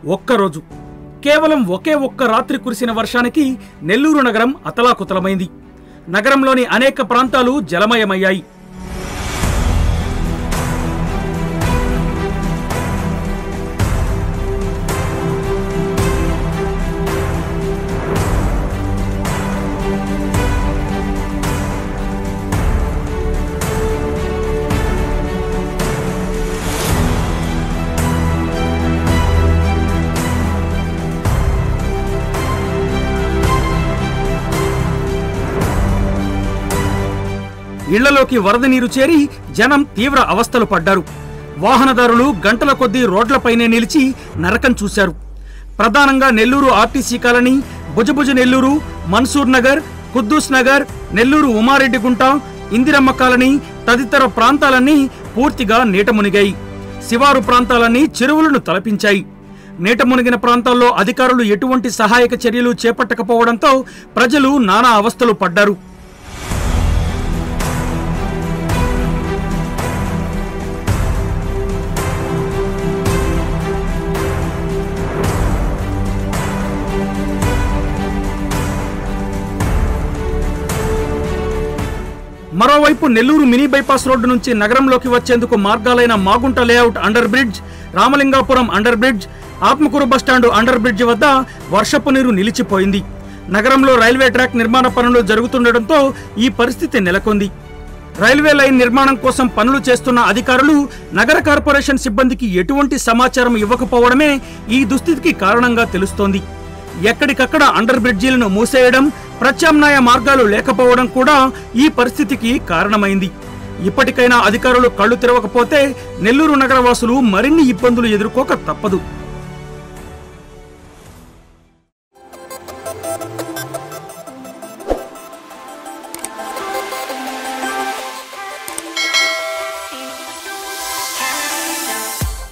ఒక్కరోజు కేవలం ఒకే ఒక్క రాత్రి కురిసిన వర్షానికి నెల్లూరు నగరం అతలాకుతలమైంది నగరంలోని అనేక ప్రాంతాలు జలమయమయ్యాయి ఇళ్లలోకి వరద నీరు చేరి జనం తీవ్ర అవస్థలు పడ్డారు వాహనదారులు గంటల కొద్దీ రోడ్లపైనే నిలిచి నరకం చూశారు ప్రధానంగా Nellore RTC colony Bhujabhuja Nellore Mansoor Nagar Kuddus Nagar Nellore Umareddygunta Indiramma colony తదితర ప్రాంతాలన్నీ పూర్తిగా నీట మునిగాయి శివారు ప్రాంతాలన్నీ చెరువులను తలపించాయి నీట మునిగిన ప్రాంతాల్లో అధికారులు ఎటువంటి సహాయక చర్యలు చేపట్టకపోవడంతో ప్రజలు నానా అవస్థలు పడ్డారు మరోవైపు నెల్లూరు మినీ బైపాస్ రోడ్డు నుంచి నగరంలోకి వచ్చేందుకు మార్గాలైన Magunta layout under bridge Ramalingapuram under bridge Atmakur bus stand under bridge వద్ద వర్షపు నీరు నిలిచిపోయింది నగరంలో రైల్వే ట్రాక్ నిర్మాణ పనులు జరుగుతుండటంతో ఈ పరిస్థితి నెలకొంది రైల్వే లైన్ నిర్మాణం కోసం పనులు చేస్తున్న అధికారులు నగర కార్పొరేషన్ సిబ్బందికి ఎటువంటి సమాచారం ఇవ్వకపోవడమే ఈ దుస్థితికి కారణంగా తెలుస్తోంది ఎక్కడికక్కడ అండర్ బ్రిడ్జీలను మూసేయడం ప్రత్యామ్నాయ మార్గాలు లేకపోవడం కూడా ఈ పరిస్థితికి కారణమైంది ఇప్పటికైనా అధికారులు కళ్ళు తెరవకపోతే నెల్లూరు నగరవాసులు మరిన్ని ఇబ్బందులు ఎదుర్కోక తప్పదు